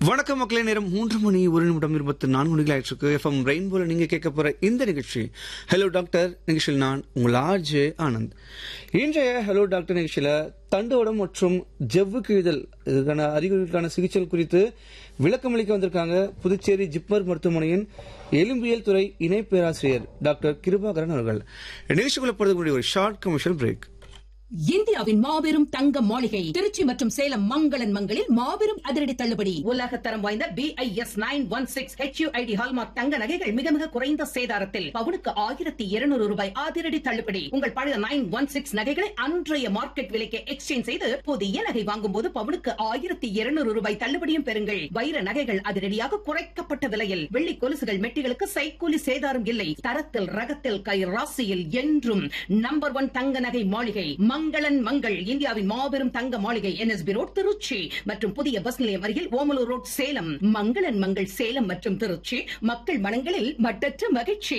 வணக்கம் மக்களே நேரம் மூன்று மணி ஒரு நிமிடம் இருபத்தி நான்கு மணிகள் ஆயிடுச்சு எஃப்எம் ரெயின்போல நீங்க கேட்க போற இந்த நிகழ்ச்சி ஹலோ டாக்டர் நிகழ்ச்சியில் நான் உங்கள் ஆர்ஜே ஆனந்த் இன்றைய ஹலோ டாக்டர் நிகழ்ச்சியில தண்டுவடம் மற்றும் ஜவ்வு கிழிதல் இதுக்கான அறிகுறிகளுக்கான சிகிச்சை குறித்து விளக்கமளிக்க வந்திருக்காங்க புதுச்சேரி ஜிப்மர் மருத்துவமனையின் எலும்பியல் துறை இணை பேராசிரியர் டாக்டர் கிருபாகரன் அவர்கள் நிகழ்ச்சிக்குள்ள போறதுக்கு முன்னாடி ஒரு ஷார்ட் கமர்ஷியல் பிரேக் இந்தியாவின் மாபெரும் தங்க மாளிகை திருச்சி மற்றும் சேலம் மங்களன் மங்களில் மாபெரும் அதிரடி தள்ளுபடி உலக தரம் வாய்ந்த B I S nine one six HUID hallmark தங்க நகைகள் மிக மிக குறைந்த சேதாரத்தில் பவுனுக்கு ஆயிரத்தி இருநூறு ரூபாய் அதிரடி தள்ளுபடி உங்கள் பழைய நைன் ஒன் சிக்ஸ் நகைகளை அன்றைய மார்க்கெட் விலைக்கு எக்ஸ்சேஞ்ச் செய்து புதிய நகை வாங்கும் போது பவுனுக்கு ஆயிரத்தி இருநூறு ரூபாய் தள்ளுபடியும் பெறுங்கள் வைர நகைகள் அதிரடியாக குறைக்கப்பட்ட விலையில் வெள்ளி கொலுசுகள் மெட்டிகளுக்கு சைக்கூலி சேதாரம் இல்லை தரத்தில் ரகத்தில் கை ராசியில் என்றும் நம்பர் ஒன் தங்க நகை மாளிகை மங்களன் மங்கள் இந்தியாவின் மாபெரும் தங்க மாளிகை என்எஸ்பி ரோட் திருச்சி மற்றும் புதிய பஸ் நிலையம் அருகில் ஓமலூர் ரோட் சேலம் மங்களன் மங்கள் சேலம் மற்றும் திருச்சி மக்கள் மனங்களில் மட்டற்ற மகிழ்ச்சி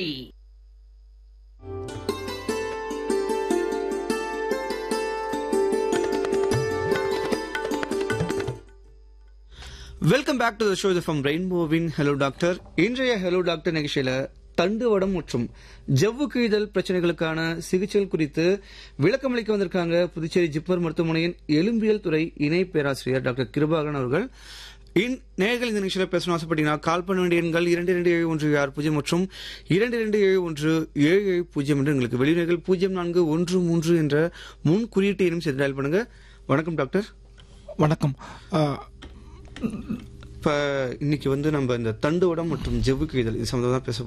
welcome back to the show from ரெயின்போவின் ஹலோ டாக்டர் இன்றைய ஹலோ டாக்டர் நிகழ்ச்சியில தண்டுவடம் மற்றும் ஜவ்வு கிழிதல் பிரச்சனைகளுக்கான சிகிச்சைகள் குறித்து விளக்கமளிக்க வந்திருக்காங்க புதுச்சேரி ஜிப்மர் மருத்துவமனையின் எலும்பியல் துறை இணை பேராசிரியர் டாக்டர் கிருபாகரன் அவர்கள் இன் நேர்கள் இந்த நிகழ்ச்சியில் பேசணும் ஆசைப்பட்டீங்கன்னா கால் பண்ண வேண்டிய எண்கள் இரண்டு இரண்டு ஏழு ஒன்று ஆறு பூஜ்ஜியம் மற்றும் இரண்டு இரண்டு ஏழு ஒன்று ஏழு ஏழு பூஜ்ஜியம் என்று எங்களுக்கு வெளியுறவுகள் பூஜ்ஜியம் நான்கு ஒன்று மூன்று என்ற முன் குறியீட்டு எண்ணும் சேர்த்து டயல் பண்ணுங்க வணக்கம் டாக்டர் வணக்கம் ஆ, இப்ப இன்னைக்கு வந்து நம்ம இந்த தண்டுவடம் மற்றும் ஜவ்வு கிழிதல் இது சம்பந்தமா தான் பேச